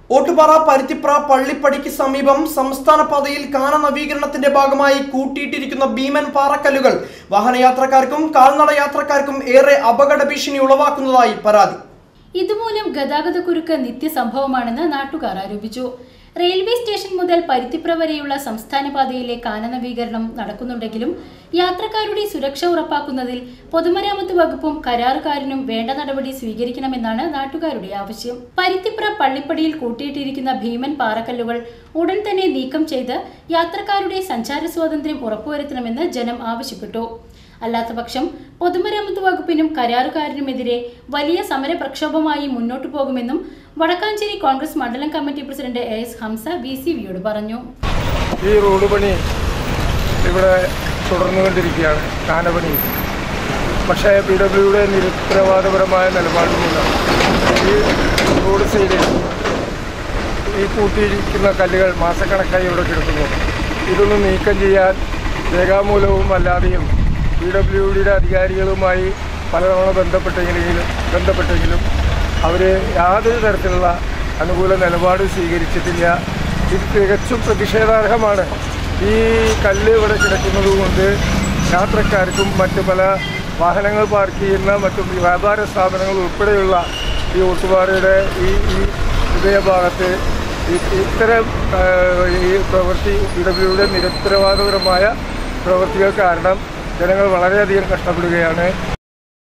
ഓട്ടുപാറ പരുത്തിപ്ര പള്ളിപ്പടിക്ക് സമീപം സംസ്ഥാന പാതയിൽ കാന നവീകരണത്തിന്റെ ഭാഗമായി കൂട്ടിയിട്ടിരിക്കുന്ന ഭീമൻ പാറക്കല്ലുകൾ വാഹനയാത്രക്കാർക്കും കാൽനട യാത്രക്കാർക്കും ഏറെ അപകട ഭീഷണി ഉളവാക്കുന്നതായി പരാതി ഇതുമൂലം ഗതാഗതക്കുരുക്ക് നിത്യസംഭവമാണെന്ന് നാട്ടുകാർ ആരോപിച്ചു റെയിൽവേ സ്റ്റേഷൻ മുതൽ പരുത്തിപ്ര വരെയുള്ള സംസ്ഥാന പാതയിലെ കാന നവീകരണം നടക്കുന്നുണ്ടെങ്കിലും യാത്രക്കാരുടെ സുരക്ഷ ഉറപ്പാക്കുന്നതിൽ പൊതുമരാമത്ത് വകുപ്പും കരാറുകാരനും വേണ്ട നടപടി സ്വീകരിക്കണമെന്നാണ് നാട്ടുകാരുടെ ആവശ്യം പരുത്തിപ്ര പള്ളിപ്പടിയിൽ കൂട്ടിയിട്ടിരിക്കുന്ന ഭീമൻ പാറക്കല്ലുകൾ ഉടൻ തന്നെ നീക്കം ചെയ്ത് യാത്രക്കാരുടെ സഞ്ചാര സ്വാതന്ത്ര്യം ഉറപ്പുവരുത്തണമെന്ന് ജനം ആവശ്യപ്പെട്ടു അല്ലാത്തപക്ഷം പൊതുമരാമത്ത് വകുപ്പിനും കരാറുകാരനുമെതിരെ വലിയ സമര പ്രക്ഷോഭമായി മുന്നോട്ടു പോകുമെന്നും വടക്കാഞ്ചേരി കോൺഗ്രസ് മണ്ഡലം committee president A S Hamsa B C വിയോട് പറഞ്ഞു ഈ റോഡ് പണി ഇവിടെ തുടർന്നുകൊണ്ടിരിക്കുകയാണ് കാനപണി പക്ഷേ പി ഡബ്ല്യുടെ നിരുത്തരവാദപരമായ നിലപാടിൽ നിന്ന് ഈ റോഡ് സൈഡിൽ ഈ കൂട്ടിയിരിക്കുന്ന കല്ലുകൾ മാസക്കണക്കായി ഇവിടെ കിടക്കുന്നു ഇതൊന്ന് നീക്കം ചെയ്യാൻ രേഖാമൂലവും അല്ലാതെയും പി ഡബ്ല്യുഡിയുടെ അധികാരികളുമായി പലതവണ ബന്ധപ്പെട്ടെങ്കിലും ബന്ധപ്പെട്ടെങ്കിലും അവർ യാതൊരു തരത്തിലുള്ള അനുകൂല നിലപാട് സ്വീകരിച്ചിട്ടില്ല ഇത് തികച്ചും പ്രതിഷേധാർഹമാണ് ഈ കല്ല് ഇവിടെ കിടക്കുന്നത് കൊണ്ട് യാത്രക്കാർക്കും മറ്റ് പല വാഹനങ്ങൾ പാർക്ക് ചെയ്യുന്ന മറ്റു വ്യാപാര സ്ഥാപനങ്ങൾ ഉൾപ്പെടെയുള്ള ഈ ഒട്ടുപാറയുടെ ഈ ഈ ഹൃദയഭാഗത്ത് ഈ- ഇത്തരം ആ, ഈ പ്രവൃത്തി പി ഡബ്ല്യുടെ നിരുത്തരവാദപരമായ പ്രവൃത്തികൾ കാരണം ജനങ്ങൾ വളരെയധികം കഷ്ടപ്പെടുകയാണ്